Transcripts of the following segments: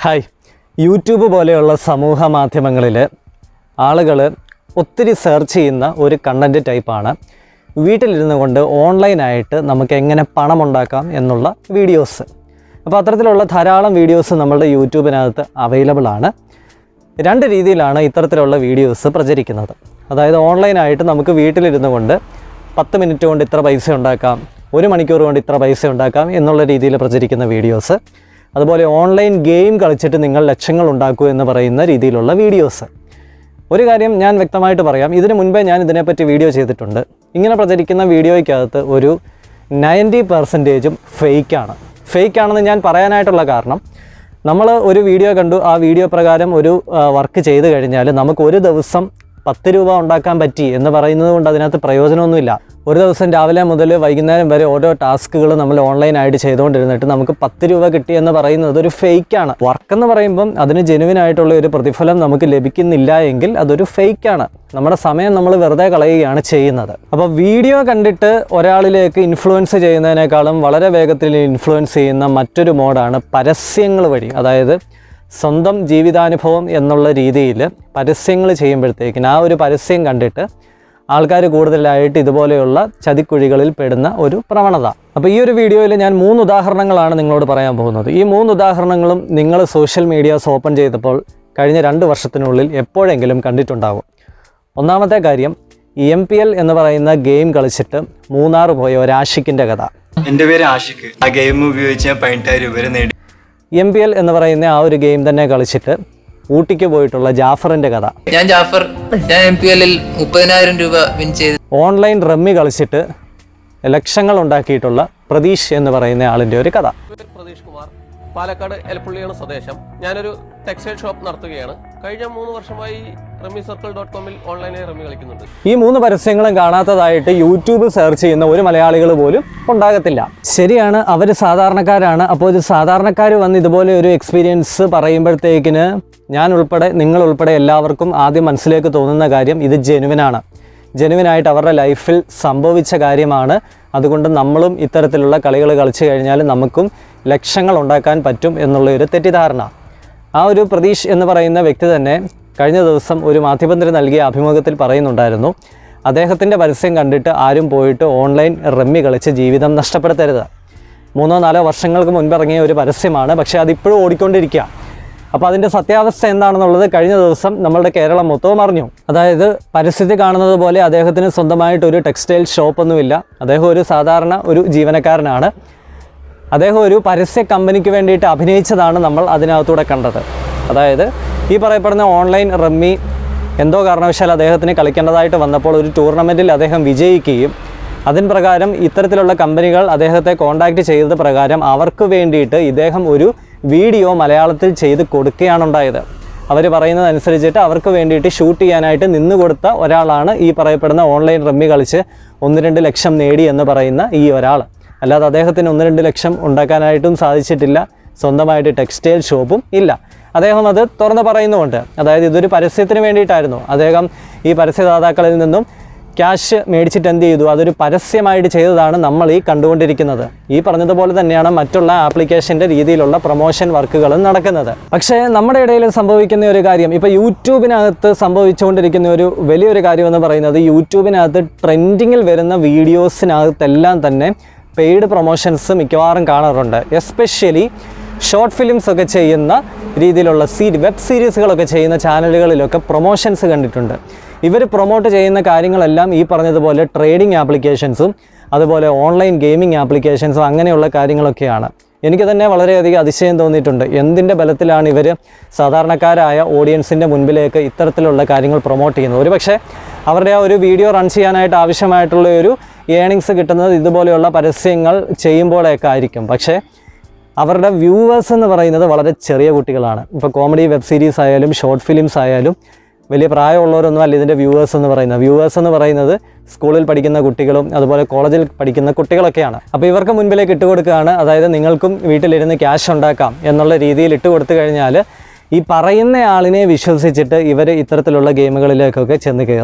hi YouTube പോലെയുള്ള സമൂഹ മാധ്യമങ്ങളിൽ ആളുകൾ ഒത്തിരി സെർച്ച് ചെയ്യുന്ന ഒരു കണ്ടൻറ്റ് ടൈപ്പാണ് വീട്ടിലിരുന്നു കൊണ്ട് ഓൺലൈനായിട്ട് നമുക്ക് എങ്ങനെ പണമുണ്ടാക്കാം എന്നുള്ള വീഡിയോസ് അപ്പോൾ അത്തരത്തിലുള്ള ധാരാളം വീഡിയോസ് നമ്മളുടെ യൂട്യൂബിനകത്ത് അവൈലബിൾ ആണ് രണ്ട് രീതിയിലാണ് ഇത്തരത്തിലുള്ള വീഡിയോസ് പ്രചരിക്കുന്നത് അതായത് ഓൺലൈനായിട്ട് നമുക്ക് വീട്ടിലിരുന്നു കൊണ്ട് പത്ത് മിനിറ്റ് കൊണ്ട് ഇത്ര പൈസ ഉണ്ടാക്കാം ഒരു മണിക്കൂർ കൊണ്ട് ഇത്ര പൈസ ഉണ്ടാക്കാം എന്നുള്ള രീതിയിൽ പ്രചരിക്കുന്ന വീഡിയോസ് അതുപോലെ ഓൺലൈൻ ഗെയിം കളിച്ചിട്ട് നിങ്ങൾ ലക്ഷങ്ങൾ ഉണ്ടാക്കൂ എന്ന് പറയുന്ന രീതിയിലുള്ള വീഡിയോസ് ഒരു കാര്യം ഞാൻ വ്യക്തമായിട്ട് പറയാം ഇതിനു മുൻപേ ഞാൻ ഇതിനെപ്പറ്റി വീഡിയോ ചെയ്തിട്ടുണ്ട് ഇങ്ങനെ പ്രചരിക്കുന്ന വീഡിയോയ്ക്കകത്ത് ഒരു നയൻറ്റി പെർസെൻറ്റേജും ഫേക്കാണ് ഫേക്കാണെന്ന് ഞാൻ പറയാനായിട്ടുള്ള കാരണം നമ്മൾ ഒരു വീഡിയോ കണ്ടു ആ വീഡിയോ പ്രകാരം ഒരു വർക്ക് ചെയ്ത് കഴിഞ്ഞാൽ നമുക്ക് ഒരു ദിവസം പത്ത് രൂപ ഉണ്ടാക്കാൻ പറ്റി എന്ന് പറയുന്നത് കൊണ്ട് അതിനകത്ത് പ്രയോജനമൊന്നുമില്ല ഒരു ദിവസം രാവിലെ മുതൽ വൈകുന്നേരം വരെ ഓരോ ടാസ്കുകൾ നമ്മൾ ഓൺലൈനായിട്ട് ചെയ്തുകൊണ്ടിരുന്നിട്ട് നമുക്ക് പത്ത് രൂപ കിട്ടി എന്ന് പറയുന്നത് ഒരു ഫേക്കാണ് വർക്ക് എന്ന് പറയുമ്പം അതിന് ജെനുവിൻ ആയിട്ടുള്ള ഒരു പ്രതിഫലം നമുക്ക് ലഭിക്കുന്നില്ല എങ്കിൽ അതൊരു ഫേക്കാണ് നമ്മുടെ സമയം നമ്മൾ വെറുതെ കളയുകയാണ് ചെയ്യുന്നത് അപ്പോൾ വീഡിയോ കണ്ടിട്ട് ഒരാളിലേക്ക് ഇൻഫ്ലുവൻസ് ചെയ്യുന്നതിനേക്കാളും വളരെ വേഗത്തിൽ ഇൻഫ്ലുവൻസ് ചെയ്യുന്ന മറ്റൊരു മോഡാണ് പരസ്യങ്ങൾ വഴി അതായത് സ്വന്തം ജീവിതാനുഭവം എന്നുള്ള രീതിയിൽ പരസ്യങ്ങൾ ചെയ്യുമ്പോഴത്തേക്കിന് ആ ഒരു പരസ്യം കണ്ടിട്ട് ആൾക്കാർ കൂടുതലായിട്ട് ഇതുപോലെയുള്ള ചതിക്കുഴികളിൽ പെടുന്ന ഒരു പ്രവണത അപ്പോൾ ഈ ഒരു വീഡിയോയിൽ ഞാൻ മൂന്ന് ഉദാഹരണങ്ങളാണ് നിങ്ങളോട് പറയാൻ പോകുന്നത് ഈ മൂന്ന് ഉദാഹരണങ്ങളും നിങ്ങൾ സോഷ്യൽ മീഡിയാസ് ഓപ്പൺ ചെയ്തപ്പോൾ കഴിഞ്ഞ രണ്ട് വർഷത്തിനുള്ളിൽ എപ്പോഴെങ്കിലും കണ്ടിട്ടുണ്ടാകും ഒന്നാമത്തെ കാര്യം എം പി എൽ എന്ന് പറയുന്ന ഗെയിം കളിച്ചിട്ട് മൂന്നാർ പോയ ഒരാഷിക്കിൻ്റെ കഥ എന്റെ പേര് ആഷിഖ് ആ ഗെയിം ഉപയോഗിച്ച് ഞാൻ പതിനെട്ടായിരം രൂപ വരെ നേടി എം പി എൽ എന്ന് പറയുന്ന ആ ഒരു ഗെയിം തന്നെ കളിച്ചിട്ട് ഊട്ടിക്ക് പോയിട്ടുള്ള ജാഫറിൻ്റെ കഥ ഞാൻ ജാഫർ ഞാൻ എം പി എല്ലിൽ മുപ്പതിനായിരം രൂപ വിൻ ചെയ്ത് ഓൺലൈൻ റമ്മി കളിച്ചിട്ട് ലക്ഷങ്ങൾ ഉണ്ടാക്കിയിട്ടുള്ള പ്രതീഷ് എന്ന് പറയുന്ന ആളിൻ്റെ ഒരു കഥ പേര് പ്രതീഷ് കുമാർ പാലക്കാട് എലപ്പള്ളിയാണ് സ്വദേശം ഞാനൊരു ടെക്സ്റ്റൈൽ ഷോപ്പ് നടത്തുകയാണ് കഴിഞ്ഞ മൂന്ന് വർഷമായി റമ്മി സർക്കിൾ ഡോട്ട് കോമിൽ ഓൺലൈനായി റമ്മി കളിക്കുന്നുണ്ട് ഈ മൂന്ന് പരസ്യങ്ങളും കാണാത്തതായിട്ട് യൂട്യൂബ് സെർച്ച് ചെയ്യുന്ന ഒരു മലയാളികൾ പോലും ഉണ്ടാകത്തില്ല ശരിയാണ് അവർ സാധാരണക്കാരാണ് അപ്പോൾ ഒരു സാധാരണക്കാർ വന്ന് ഇതുപോലെ ഒരു എക്സ്പീരിയൻസ് പറയുമ്പോഴത്തേക്കിന് ഞാൻ ഉൾപ്പെടെ നിങ്ങൾ ഉൾപ്പെടെ എല്ലാവർക്കും ആദ്യം മനസ്സിലേക്ക് തോന്നുന്ന കാര്യം ഇത് ജെനുവിനാണ് ജെനുവിനായിട്ട് അവരുടെ ലൈഫിൽ സംഭവിച്ച കാര്യമാണ് അതുകൊണ്ട് നമ്മളും ഇത്തരത്തിലുള്ള കളികൾ കളിച്ചു കഴിഞ്ഞാൽ നമുക്കും ലക്ഷങ്ങൾ ഉണ്ടാക്കാൻ പറ്റും എന്നുള്ള ഒരു തെറ്റിദ്ധാരണ ആ ഒരു പ്രതീഷ് എന്ന് പറയുന്ന വ്യക്തി തന്നെ കഴിഞ്ഞ ദിവസം ഒരു മാധ്യമത്തിന് നൽകിയ അഭിമുഖത്തിൽ പറയുന്നുണ്ടായിരുന്നു അദ്ദേഹത്തിൻ്റെ പരസ്യം കണ്ടിട്ട് ആരും പോയിട്ട് ഓൺലൈൻ റമ്മി കളിച്ച് ജീവിതം നഷ്ടപ്പെടുത്തരുത് മൂന്നോ നാലോ വർഷങ്ങൾക്ക് മുൻപ് ഇറങ്ങിയ ഒരു പരസ്യമാണ് പക്ഷേ അതിപ്പോഴും ഓടിക്കൊണ്ടിരിക്കുക അപ്പോൾ അതിൻ്റെ സത്യാവസ്ഥ എന്താണെന്നുള്ളത് കഴിഞ്ഞ ദിവസം നമ്മളുടെ കേരളം മൊത്തവും അറിഞ്ഞു അതായത് പരസ്യത്തിൽ കാണുന്നത് പോലെ അദ്ദേഹത്തിന് സ്വന്തമായിട്ട് ഒരു ടെക്സ്റ്റൈൽ ഷോപ്പൊന്നുമില്ല അദ്ദേഹം ഒരു സാധാരണ ഒരു ജീവനക്കാരനാണ് അദ്ദേഹം ഒരു പരസ്യ കമ്പനിക്ക് വേണ്ടിയിട്ട് അഭിനയിച്ചതാണ് നമ്മൾ അതിനകത്തൂടെ കണ്ടത് അതായത് ഈ പറയപ്പെടുന്ന ഓൺലൈൻ റമ്മി എന്തോ കാരണവശാൽ അദ്ദേഹത്തിന് കളിക്കേണ്ടതായിട്ട് വന്നപ്പോൾ ഒരു ടൂർണമെൻറ്റിൽ അദ്ദേഹം വിജയിക്കുകയും അതിന് പ്രകാരം ഇത്തരത്തിലുള്ള കമ്പനികൾ അദ്ദേഹത്തെ കോൺടാക്റ്റ് ചെയ്തത് പ്രകാരം അവർക്ക് വേണ്ടിയിട്ട് ഇദ്ദേഹം ഒരു വീഡിയോ മലയാളത്തിൽ ചെയ്ത് കൊടുക്കുകയാണുണ്ടായത് അവർ പറയുന്നതനുസരിച്ചിട്ട് അവർക്ക് വേണ്ടിയിട്ട് ഷൂട്ട് ചെയ്യാനായിട്ട് നിന്ന് കൊടുത്ത ഒരാളാണ് ഈ പറയപ്പെടുന്ന ഓൺലൈൻ റമ്മി കളിച്ച് ഒന്ന് രണ്ട് ലക്ഷം നേടി എന്ന് പറയുന്ന ഈ ഒരാൾ അല്ലാതെ അദ്ദേഹത്തിന് ഒന്ന് രണ്ട് ലക്ഷം ഉണ്ടാക്കാനായിട്ടും സാധിച്ചിട്ടില്ല സ്വന്തമായിട്ട് ടെക്സ്റ്റൈൽ ഷോപ്പും ഇല്ല അദ്ദേഹം അത് തുറന്ന് പറയുന്നുമുണ്ട് അതായത് ഇതൊരു പരസ്യത്തിന് വേണ്ടിയിട്ടായിരുന്നു അദ്ദേഹം ഈ പരസ്യദാതാക്കളിൽ നിന്നും ക്യാഷ് മേടിച്ചിട്ട് എന്ത് ചെയ്തു അതൊരു പരസ്യമായിട്ട് ചെയ്തതാണ് നമ്മൾ ഈ കണ്ടുകൊണ്ടിരിക്കുന്നത് ഈ പറഞ്ഞതുപോലെ തന്നെയാണ് മറ്റുള്ള ആപ്ലിക്കേഷൻ്റെ രീതിയിലുള്ള പ്രൊമോഷൻ വർക്കുകളും നടക്കുന്നത് പക്ഷേ നമ്മുടെ ഇടയിൽ സംഭവിക്കുന്ന ഒരു കാര്യം ഇപ്പോൾ യൂട്യൂബിനകത്ത് സംഭവിച്ചുകൊണ്ടിരിക്കുന്ന ഒരു വലിയൊരു കാര്യം എന്ന് പറയുന്നത് യൂട്യൂബിനകത്ത് ട്രെൻഡിങ്ങിൽ വരുന്ന വീഡിയോസിനകത്തെല്ലാം തന്നെ പെയ്ഡ് പ്രൊമോഷൻസ് മിക്കവാറും കാണാറുണ്ട് എസ്പെഷ്യലി ഷോർട്ട് ഫിലിംസ് ഒക്കെ ചെയ്യുന്ന രീതിയിലുള്ള സീരി വെബ് സീരീസുകളൊക്കെ ചെയ്യുന്ന ചാനലുകളിലൊക്കെ പ്രൊമോഷൻസ് കണ്ടിട്ടുണ്ട് ഇവർ പ്രൊമോട്ട് ചെയ്യുന്ന കാര്യങ്ങളെല്ലാം ഈ പറഞ്ഞതുപോലെ ട്രേഡിംഗ് ആപ്ലിക്കേഷൻസും അതുപോലെ ഓൺലൈൻ ഗെയിമിംഗ് ആപ്ലിക്കേഷൻസും അങ്ങനെയുള്ള കാര്യങ്ങളൊക്കെയാണ് എനിക്ക് തന്നെ വളരെയധികം അതിശയം തോന്നിയിട്ടുണ്ട് എന്തിൻ്റെ ബലത്തിലാണ് ഇവർ സാധാരണക്കാരായ ഓഡിയൻസിൻ്റെ മുൻപിലേക്ക് ഇത്തരത്തിലുള്ള കാര്യങ്ങൾ പ്രൊമോട്ട് ചെയ്യുന്നത് ഒരുപക്ഷെ അവരുടെ ആ ഒരു വീഡിയോ റൺ ചെയ്യാനായിട്ട് ആവശ്യമായിട്ടുള്ള ഒരു ഏണിങ്സ് കിട്ടുന്നത് ഇതുപോലെയുള്ള പരസ്യങ്ങൾ ചെയ്യുമ്പോഴൊക്കെ ആയിരിക്കും പക്ഷേ അവരുടെ വ്യൂവേഴ്സ് എന്ന് പറയുന്നത് വളരെ ചെറിയ കുട്ടികളാണ് ഇപ്പോൾ കോമഡി വെബ് സീരീസ് ആയാലും ഷോർട്ട് ഫിലിംസ് ആയാലും വലിയ പ്രായമുള്ളവരൊന്നും അല്ല ഇതിൻ്റെ വ്യൂവേഴ്സ് എന്ന് പറയുന്നത് വ്യൂവേഴ്സ് എന്ന് പറയുന്നത് സ്കൂളിൽ പഠിക്കുന്ന കുട്ടികളും അതുപോലെ കോളേജിൽ പഠിക്കുന്ന കുട്ടികളൊക്കെയാണ് അപ്പോൾ ഇവർക്ക് മുൻപിലേക്ക് ഇട്ട് കൊടുക്കുകയാണ് അതായത് നിങ്ങൾക്കും വീട്ടിലിരുന്ന് ക്യാഷ് ഉണ്ടാക്കാം എന്നുള്ള രീതിയിൽ ഇട്ട് കൊടുത്തു കഴിഞ്ഞാൽ ഈ പറയുന്ന ആളിനെ വിശ്വസിച്ചിട്ട് ഇവർ ഇത്തരത്തിലുള്ള ഗെയിമുകളിലേക്കൊക്കെ ചെന്ന് കയറും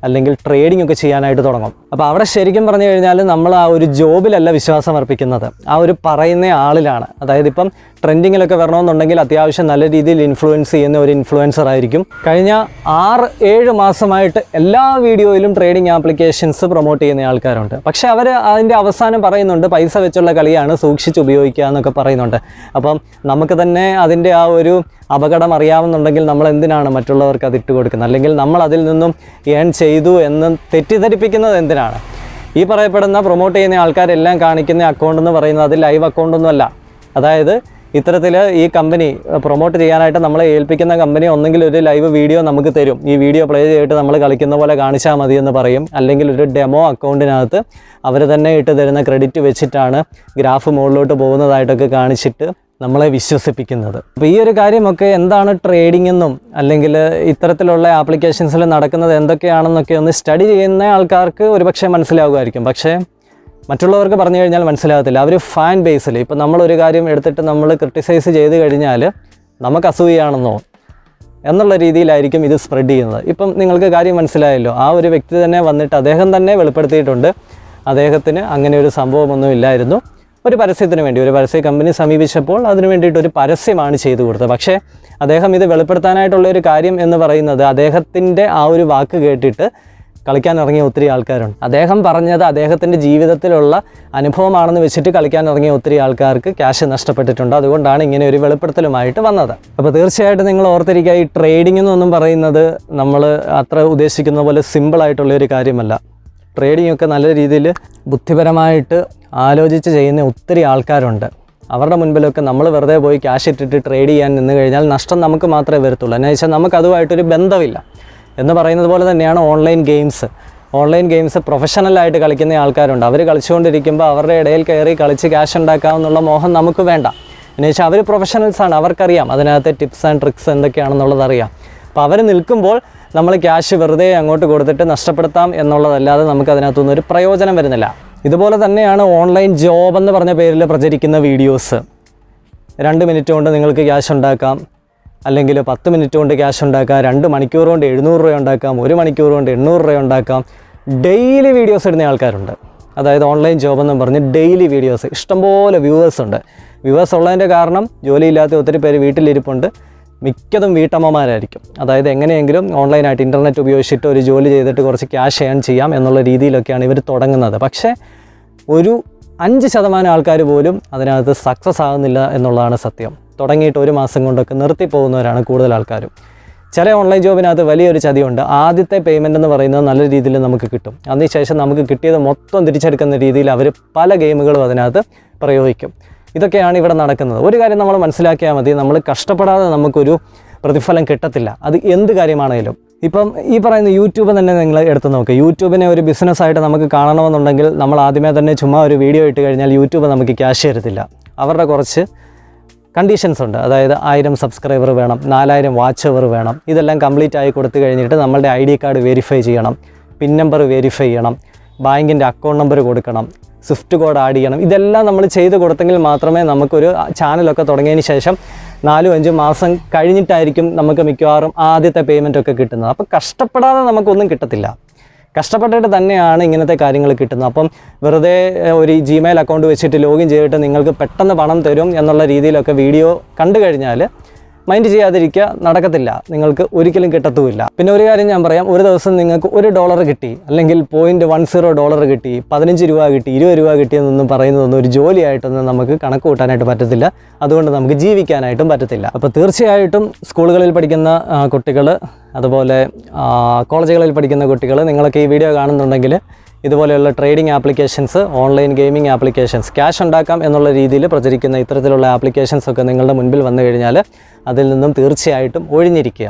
അല്ലെങ്കിൽ ട്രേഡിംഗ് ഒക്കെ ചെയ്യാനായിട്ട് തുടങ്ങും അപ്പോൾ അവിടെ ശരിക്കും പറഞ്ഞു കഴിഞ്ഞാൽ നമ്മൾ ആ ഒരു ജോബിലല്ല വിശ്വാസം അർപ്പിക്കുന്നത് ആ ഒരു പറയുന്ന ആളിലാണ് അതായത് ഇപ്പം ട്രെൻഡിങ്ങിലൊക്കെ വരണമെന്നുണ്ടെങ്കിൽ അത്യാവശ്യം നല്ല രീതിയിൽ ഇൻഫ്ലുവൻസ് ചെയ്യുന്ന ഒരു ഇൻഫ്ലുവൻസർ ആയിരിക്കും കഴിഞ്ഞ ആറ് ഏഴ് മാസമായിട്ട് എല്ലാ വീഡിയോയിലും ട്രേഡിംഗ് ആപ്ലിക്കേഷൻസ് പ്രൊമോട്ട് ചെയ്യുന്ന ആൾക്കാരുണ്ട് പക്ഷേ അവർ അതിൻ്റെ അവസാനം പറയുന്നുണ്ട് പൈസ വെച്ചുള്ള കളിയാണ് സൂക്ഷിച്ച് ഉപയോഗിക്കുക എന്നൊക്കെ പറയുന്നുണ്ട് അപ്പം നമുക്ക് തന്നെ അതിൻ്റെ ആ ഒരു അപകടം അറിയാവുന്നുണ്ടെങ്കിൽ നമ്മൾ എന്തിനാണ് മറ്റുള്ളവർക്ക് അത് ഇട്ട് കൊടുക്കുന്നത് അല്ലെങ്കിൽ നമ്മൾ അതിൽ നിന്നും ഏൺ ചെയ്തു എന്ന് തെറ്റിദ്ധരിപ്പിക്കുന്നത് എന്തിനാണ് ഈ പറയപ്പെടുന്ന പ്രൊമോട്ട് ചെയ്യുന്ന ആൾക്കാരെല്ലാം കാണിക്കുന്ന അക്കൗണ്ട് എന്ന് പറയുന്നത് അത് ലൈവ് അക്കൗണ്ടൊന്നും അല്ല അതായത് ഇത്തരത്തിൽ ഈ കമ്പനി പ്രൊമോട്ട് ചെയ്യാനായിട്ട് നമ്മളെ ഏൽപ്പിക്കുന്ന കമ്പനി ഒന്നെങ്കിൽ ഒരു ലൈവ് വീഡിയോ നമുക്ക് തരും ഈ വീഡിയോ പ്ലേ ചെയ്തിട്ട് നമ്മൾ കളിക്കുന്ന പോലെ കാണിച്ചാൽ മതി എന്ന് പറയും അല്ലെങ്കിൽ ഒരു ഡെമോ അക്കൗണ്ടിനകത്ത് അവർ തന്നെ ഇട്ട് തരുന്ന ക്രെഡിറ്റ് വെച്ചിട്ടാണ് ഗ്രാഫ് മുകളിലോട്ട് പോകുന്നതായിട്ടൊക്കെ കാണിച്ചിട്ട് നമ്മളെ വിശ്വസിപ്പിക്കുന്നത് അപ്പോൾ ഈ ഒരു കാര്യമൊക്കെ എന്താണ് ട്രേഡിംഗ് എന്നും അല്ലെങ്കിൽ ഇത്തരത്തിലുള്ള ആപ്ലിക്കേഷൻസിൽ നടക്കുന്നത് എന്തൊക്കെയാണെന്നൊക്കെ ഒന്ന് സ്റ്റഡി ചെയ്യുന്ന ആൾക്കാർക്ക് ഒരുപക്ഷെ മനസ്സിലാകുമായിരിക്കും പക്ഷേ മറ്റുള്ളവർക്ക് പറഞ്ഞു കഴിഞ്ഞാൽ മനസ്സിലാകത്തില്ല അവർ ഫാൻ ബേസിൽ ഇപ്പം നമ്മളൊരു കാര്യം എടുത്തിട്ട് നമ്മൾ ക്രിട്ടിസൈസ് ചെയ്ത് കഴിഞ്ഞാൽ നമുക്ക് അസൂയാണെന്നോ എന്നുള്ള രീതിയിലായിരിക്കും ഇത് സ്പ്രെഡ് ചെയ്യുന്നത് ഇപ്പം നിങ്ങൾക്ക് കാര്യം മനസ്സിലായല്ലോ ആ ഒരു വ്യക്തി തന്നെ വന്നിട്ട് അദ്ദേഹം തന്നെ വെളിപ്പെടുത്തിയിട്ടുണ്ട് അദ്ദേഹത്തിന് അങ്ങനെ ഒരു സംഭവമൊന്നും ഇല്ലായിരുന്നു ഒരു പരസ്യത്തിന് വേണ്ടി ഒരു പരസ്യ കമ്പനി സമീപിച്ചപ്പോൾ അതിന് വേണ്ടിയിട്ട് ഒരു പരസ്യമാണ് ചെയ്തു കൊടുത്തത് പക്ഷേ അദ്ദേഹം ഇത് വെളിപ്പെടുത്താനായിട്ടുള്ള ഒരു കാര്യം എന്ന് പറയുന്നത് അദ്ദേഹത്തിൻ്റെ ആ ഒരു വാക്ക് കേട്ടിട്ട് കളിക്കാൻ ഇറങ്ങിയ ഒത്തിരി ആൾക്കാരുണ്ട് അദ്ദേഹം പറഞ്ഞത് അദ്ദേഹത്തിൻ്റെ ജീവിതത്തിലുള്ള അനുഭവമാണെന്ന് വെച്ചിട്ട് കളിക്കാൻ ഇറങ്ങിയ ഒത്തിരി ആൾക്കാർക്ക് ക്യാഷ് നഷ്ടപ്പെട്ടിട്ടുണ്ട് അതുകൊണ്ടാണ് ഇങ്ങനെ ഒരു വെളിപ്പെടുത്തലുമായിട്ട് വന്നത് അപ്പോൾ തീർച്ചയായിട്ടും നിങ്ങൾ ഓർത്തിരിക്കുക ഈ ട്രേഡിംഗ് എന്നൊന്നും പറയുന്നത് നമ്മൾ അത്ര ഉദ്ദേശിക്കുന്ന പോലെ സിമ്പിളായിട്ടുള്ള ഒരു കാര്യമല്ല ട്രേഡിംഗ് ഒക്കെ നല്ല രീതിയിൽ ബുദ്ധിപരമായിട്ട് ആലോചിച്ച് ചെയ്യുന്ന ഒത്തിരി ആൾക്കാരുണ്ട് അവരുടെ മുൻപിലൊക്കെ നമ്മൾ വെറുതെ പോയി ക്യാഷ് ഇട്ടിട്ട് ട്രേഡ് ചെയ്യാൻ നിന്ന് കഴിഞ്ഞാൽ നഷ്ടം നമുക്ക് മാത്രമേ വരത്തുള്ളൂ എന്ന് വെച്ചാൽ നമുക്ക് അതുമായിട്ടൊരു ബന്ധമില്ല എന്ന് പറയുന്നത് പോലെ തന്നെയാണ് ഓൺലൈൻ ഗെയിംസ് ഓൺലൈൻ ഗെയിംസ് പ്രൊഫഷണലായിട്ട് കളിക്കുന്ന ആൾക്കാരുണ്ട് അവർ കളിച്ചുകൊണ്ടിരിക്കുമ്പോൾ അവരുടെ ഇടയിൽ കയറി കളിച്ച് ക്യാഷ് ഉണ്ടാക്കാമെന്നുള്ള മോഹം നമുക്ക് വേണ്ട എന്ന് വെച്ചാൽ അവർ പ്രൊഫഷണൽസാണ് അവർക്കറിയാം അതിനകത്തെ ടിപ്സ് ആൻഡ് ട്രിക്സ് എന്തൊക്കെയാണെന്നുള്ളത് അറിയാം അപ്പോൾ അവർ നിൽക്കുമ്പോൾ നമ്മൾ ക്യാഷ് വെറുതെ അങ്ങോട്ട് കൊടുത്തിട്ട് നഷ്ടപ്പെടുത്താം എന്നുള്ളതല്ലാതെ നമുക്ക് അതിനകത്തുനിന്ന് ഒരു പ്രയോജനം വരുന്നില്ല ഇതുപോലെ തന്നെയാണ് ഓൺലൈൻ ജോബ് എന്ന് പറഞ്ഞ പേരിൽ പ്രചരിക്കുന്ന വീഡിയോസ് രണ്ട് മിനിറ്റ് കൊണ്ട് നിങ്ങൾക്ക് ക്യാഷ് ഉണ്ടാക്കാം അല്ലെങ്കിൽ പത്ത് മിനിറ്റ് കൊണ്ട് ക്യാഷ് ഉണ്ടാക്കാം രണ്ട് മണിക്കൂർ കൊണ്ട് എഴുന്നൂറ് രൂപ ഉണ്ടാക്കാം ഒരു മണിക്കൂർ കൊണ്ട് എണ്ണൂറ് രൂപ ഉണ്ടാക്കാം ഡെയിലി വീഡിയോസ് ഇടുന്ന ആൾക്കാരുണ്ട് അതായത് ഓൺലൈൻ ജോബ് എന്നും പറഞ്ഞ് ഡെയിലി വീഡിയോസ് ഇഷ്ടംപോലെ വ്യൂവേഴ്സ് ഉണ്ട് വ്യൂവേഴ്സ് ഉള്ളതിൻ്റെ കാരണം ജോലിയില്ലാത്ത ഒത്തിരി പേര് വീട്ടിലിരിപ്പുണ്ട് മിക്കതും വീട്ടമ്മമാരായിരിക്കും അതായത് എങ്ങനെയെങ്കിലും ഓൺലൈനായിട്ട് ഇൻ്റർനെറ്റ് ഉപയോഗിച്ചിട്ട് ഒരു ജോലി ചെയ്തിട്ട് കുറച്ച് ക്യാഷ് ഏൺ ചെയ്യാം എന്നുള്ള രീതിയിലൊക്കെയാണ് ഇവർ തുടങ്ങുന്നത് പക്ഷേ ഒരു അഞ്ച് ശതമാനം ആൾക്കാർ പോലും അതിനകത്ത് സക്സസ് ആകുന്നില്ല എന്നുള്ളതാണ് സത്യം തുടങ്ങിയിട്ട് ഒരു മാസം കൊണ്ടൊക്കെ നിർത്തി പോകുന്നവരാണ് കൂടുതൽ ആൾക്കാരും ചില ഓൺലൈൻ ജോബിനകത്ത് വലിയൊരു ചതിയുണ്ട് ആദ്യത്തെ പേയ്മെൻ്റ് എന്ന് പറയുന്നത് നല്ല രീതിയിൽ നമുക്ക് കിട്ടും അതിനുശേഷം നമുക്ക് കിട്ടിയത് മൊത്തം തിരിച്ചെടുക്കുന്ന രീതിയിൽ അവർ പല ഗെയിമുകളും അതിനകത്ത് പ്രയോഗിക്കും ഇതൊക്കെയാണ് ഇവിടെ നടക്കുന്നത് ഒരു കാര്യം നമ്മൾ മനസ്സിലാക്കിയാൽ മതി നമ്മൾ കഷ്ടപ്പെടാതെ നമുക്കൊരു പ്രതിഫലം കിട്ടത്തില്ല അത് എന്ത് കാര്യമാണേലും ഇപ്പം ഈ പറയുന്ന യൂട്യൂബ് തന്നെ നിങ്ങൾ എടുത്ത് നോക്കുക യൂട്യൂബിനെ ഒരു ബിസിനസ്സായിട്ട് നമുക്ക് കാണണമെന്നുണ്ടെങ്കിൽ നമ്മൾ ആദ്യമേ തന്നെ ചുമ്മാ ഒരു വീഡിയോ ഇട്ട് കഴിഞ്ഞാൽ യൂട്യൂബ് നമുക്ക് ക്യാഷ് തരത്തില്ല അവരുടെ കുറച്ച് കണ്ടീഷൻസ് ഉണ്ട് അതായത് ആയിരം സബ്സ്ക്രൈബർ വേണം നാലായിരം വാച്ച് അവർ വേണം ഇതെല്ലാം കംപ്ലീറ്റ് ആയി കൊടുത്തു കഴിഞ്ഞിട്ട് നമ്മളുടെ ഐ ഡി കാർഡ് വെരിഫൈ ചെയ്യണം പിൻ നമ്പർ വെരിഫൈ ചെയ്യണം ബാങ്കിൻ്റെ അക്കൗണ്ട് നമ്പർ കൊടുക്കണം സ്വിഫ്റ്റ് കോഡ് ആഡ് ചെയ്യണം ഇതെല്ലാം നമ്മൾ ചെയ്ത് കൊടുത്തെങ്കിൽ മാത്രമേ നമുക്കൊരു ചാനലൊക്കെ തുടങ്ങിയതിന് ശേഷം നാലും അഞ്ചും മാസം കഴിഞ്ഞിട്ടായിരിക്കും നമുക്ക് മിക്കവാറും ആദ്യത്തെ പേയ്മെൻ്റ് ഒക്കെ കിട്ടുന്നത് അപ്പോൾ കഷ്ടപ്പെടാതെ നമുക്കൊന്നും കിട്ടത്തില്ല കഷ്ടപ്പെട്ടിട്ട് തന്നെയാണ് ഇങ്ങനത്തെ കാര്യങ്ങൾ കിട്ടുന്നത് അപ്പം വെറുതെ ഏഹ്, ഒരു ജിമെയിൽ അക്കൗണ്ട് വെച്ചിട്ട് ലോഗിൻ ചെയ്തിട്ട് നിങ്ങൾക്ക് പെട്ടെന്ന് പണം തരും എന്നുള്ള രീതിയിലൊക്കെ വീഡിയോ കണ്ടു കഴിഞ്ഞാൽ മൈൻഡ് ചെയ്യാതിരിക്കുക നടക്കത്തില്ല നിങ്ങൾക്ക് ഒരിക്കലും കിട്ടത്തുമില്ല പിന്നെ ഒരു കാര്യം ഞാൻ പറയാം ഒരു ദിവസം നിങ്ങൾക്ക് ഒരു ഡോളർ കിട്ടി അല്ലെങ്കിൽ പോയിൻറ്റ് വൺ സീറോ ഡോളർ കിട്ടി പതിനഞ്ച് രൂപ കിട്ടി ഇരുപത് രൂപ കിട്ടിയെന്നൊന്നും പറയുന്നതൊന്നും ഒരു ജോലിയായിട്ടൊന്നും നമുക്ക് കണക്ക് കൂട്ടാനായിട്ട് പറ്റത്തില്ല അതുകൊണ്ട് നമുക്ക് ജീവിക്കാനായിട്ടും പറ്റത്തില്ല അപ്പോൾ തീർച്ചയായിട്ടും സ്കൂളുകളിൽ പഠിക്കുന്ന കുട്ടികൾ അതുപോലെ ആ, കോളേജുകളിൽ പഠിക്കുന്ന കുട്ടികൾ നിങ്ങളൊക്കെ ഈ വീഡിയോ കാണുന്നുണ്ടെങ്കിൽ ഇതുപോലെയുള്ള trading applications online gaming applications cash ഉണ്ടാക്കാം എന്നുള്ള രീതിയിൽ പ്രചരിക്കുന്ന ഇത്തരത്തിലുള്ള ആപ്ലിക്കേഷൻസ് ഒക്കെ നിങ്ങളുടെ മുൻപിൽ വന്നു കഴിഞ്ഞാൽ അതിൽ നിന്നും തീർച്ചയായിട്ടും ഒഴിഞ്ഞിരിക്കുക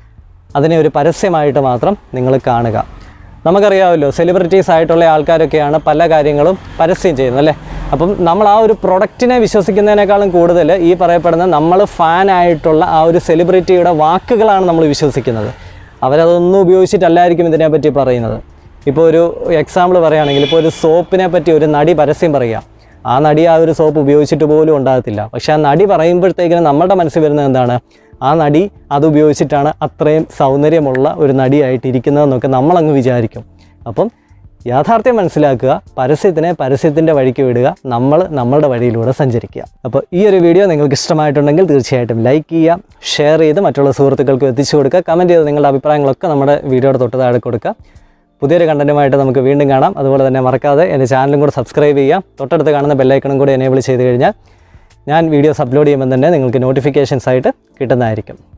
അതിനെ ഒരു പരസ്യമായിട്ട് മാത്രം നിങ്ങൾ കാണുക നമുക്കറിയാമല്ലോ സെലിബ്രിറ്റീസ് ആയിട്ടുള്ള ആൾക്കാരൊക്കെയാണ് പല കാര്യങ്ങളും പരസ്യം ചെയ്യുന്നത് അല്ലേ അപ്പം നമ്മൾ ആ ഒരു പ്രൊഡക്റ്റിനെ വിശ്വസിക്കുന്നതിനേക്കാളും കൂടുതൽ ഈ പറയപ്പെടുന്ന നമ്മൾ ഫാനായിട്ടുള്ള ആ ഒരു സെലിബ്രിറ്റിയുടെ വാക്കുകളാണ് നമ്മൾ വിശ്വസിക്കുന്നത് അവരതൊന്നും ഉപയോഗിച്ചിട്ടല്ലായിരിക്കും ഇതിനെപ്പറ്റി പറയുന്നത് ഇപ്പോൾ ഒരു എക്സാമ്പിൾ പറയുകയാണെങ്കിൽ ഇപ്പോൾ ഒരു സോപ്പിനെ പറ്റി ഒരു നടി പരസ്യം പറയുക ആ നടി ആ ഒരു സോപ്പ് ഉപയോഗിച്ചിട്ട് പോലും ഉണ്ടാകത്തില്ല പക്ഷെ ആ നടി പറയുമ്പോഴത്തേക്കിനും നമ്മുടെ മനസ്സിൽ വരുന്നത് എന്താണ് ആ നടി അത് ഉപയോഗിച്ചിട്ടാണ് അത്രയും സൗന്ദര്യമുള്ള ഒരു നടിയായിട്ട് ഇരിക്കുന്നതെന്നൊക്കെ നമ്മളങ്ങ് വിചാരിക്കും അപ്പം യാഥാർത്ഥ്യം മനസ്സിലാക്കുക പരസ്യത്തിനെ പരസ്യത്തിൻ്റെ വഴിക്ക് വിടുക നമ്മൾ നമ്മളുടെ വഴിയിലൂടെ സഞ്ചരിക്കുക അപ്പോൾ ഈ ഒരു വീഡിയോ നിങ്ങൾക്ക് ഇഷ്ടമായിട്ടുണ്ടെങ്കിൽ തീർച്ചയായിട്ടും ലൈക്ക് ചെയ്യുക ഷെയർ ചെയ്ത് മറ്റുള്ള സുഹൃത്തുക്കൾക്ക് എത്തിച്ചു കൊടുക്കുക കമൻറ്റ് ചെയ്ത് നിങ്ങളുടെ അഭിപ്രായങ്ങളൊക്കെ നമ്മുടെ വീഡിയോയുടെ തൊട്ട് താഴെ കൊടുക്കുക പുതിയൊരു കണ്ടൻറ്റുമായിട്ട് നമുക്ക് വീണ്ടും കാണാം അതുപോലെ തന്നെ മറക്കാതെ എൻ്റെ ചാനലും കൂടെ സബ്സ്ക്രൈബ് ചെയ്യാം തൊട്ടടുത്ത് കാണുന്ന ബെല്ലൈക്കണും കൂടി എനേബിൾ ചെയ്ത് കഴിഞ്ഞാൽ ഞാൻ വീഡിയോസ് അപ്ലോഡ് ചെയ്യുമ്പോൾ തന്നെ നിങ്ങൾക്ക് നോട്ടിഫിക്കേഷൻസ് ആയിട്ട് കിട്ടുന്നതായിരിക്കും